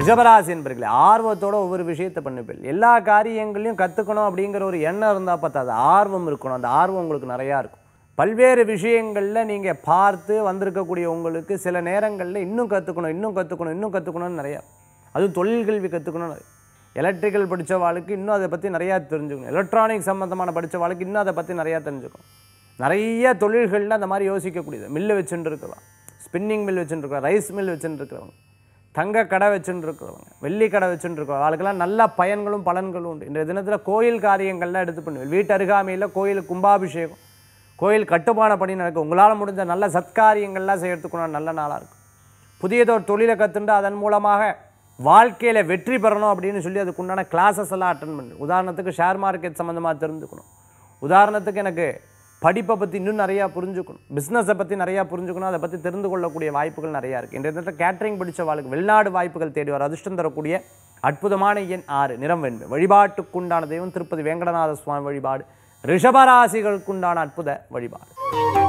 ரிஷபராசி என்பர்களே ஆர்வத்தோட ஒவ்வொரு விஷயத்தை பண்ணுப்பீள் எல்லா காரியங்களையும் கற்றுக்கணும் அப்படிங்கிற ஒரு எண்ணம் இருந்தால் பார்த்தாது ஆர்வம் இருக்கணும் அந்த ஆர்வம் உங்களுக்கு நிறையா இருக்கும் பல்வேறு விஷயங்களில் நீங்கள் பார்த்து வந்திருக்கக்கூடிய உங்களுக்கு சில நேரங்களில் இன்னும் கற்றுக்கணும் இன்னும் கற்றுக்கணும் இன்னும் கற்றுக்கணும்னு நிறையா அதுவும் தொழில் கல்வி கற்றுக்கணும் எலக்ட்ரிக்கல் படித்த வாழ்க்கை இன்னும் அதை பற்றி நிறையா தெரிஞ்சுக்கணும் எலக்ட்ரானிக் சம்மந்தமான படித்த வாழ்க்கை இன்னும் அதை பற்றி நிறையா தெரிஞ்சுக்கணும் நிறைய தொழில்களில் அந்த மாதிரி யோசிக்கக்கூடியது மில்லு வச்சுட்டு இருக்கலாம் ஸ்பின்னிங் மில் வச்சுட்டு இருக்கலாம் ரைஸ் மில் வச்சுட்டு இருக்கிறவங்க தங்க கடை வச்சுட்டு இருக்கிறவங்க வெள்ளி கடை வச்சுட்டு இருக்கிறவங்க அவளுக்கெல்லாம் நல்ல பயன்களும் பலன்களும் உண்டு இன்றைய தினத்தில் கோயில் காரியங்கள்லாம் எடுத்து பண்ணுவேன் வீட்டு அருகாமையில் கோயில் கும்பாபிஷேகம் கோயில் கட்டுமான பணி நடக்கும் உங்களால் முடிஞ்ச நல்ல சத்காரியங்கள்லாம் செய்யறதுக்குள்ள நல்ல நாளாக இருக்கும் புதியதொரு தொழிலை கற்றுண்டு அதன் மூலமாக வாழ்க்கையில் வெற்றி பெறணும் அப்படின்னு சொல்லி அதுக்குண்டான கிளாஸஸ் எல்லாம் அட்டன் பண்ணு உதாரணத்துக்கு ஷேர் மார்க்கெட் சம்மந்தமாக தெரிஞ்சுக்கணும் உதாரணத்துக்கு எனக்கு படிப்பை பற்றி இன்னும் நிறையா புரிஞ்சுக்கணும் பிஸ்னஸை பற்றி நிறையா புரிஞ்சுக்கணும் அதை பற்றி தெரிந்து கொள்ளக்கூடிய வாய்ப்புகள் நிறையா இருக்குது இந்த இடத்துல கேட்டரிங் படித்த வாழ்க்கை வெளிநாடு வாய்ப்புகள் தேடி வர அதிர்ஷ்டம் தரக்கூடிய அற்புதமான எண் ஆறு நிறம் வெண்மை வழிபாட்டுக்குண்டான தெய்வம் திருப்பதி வேங்கடநாத சுவாமி வழிபாடு ரிஷபராசிகளுக்குண்டான அற்புத வழிபாடு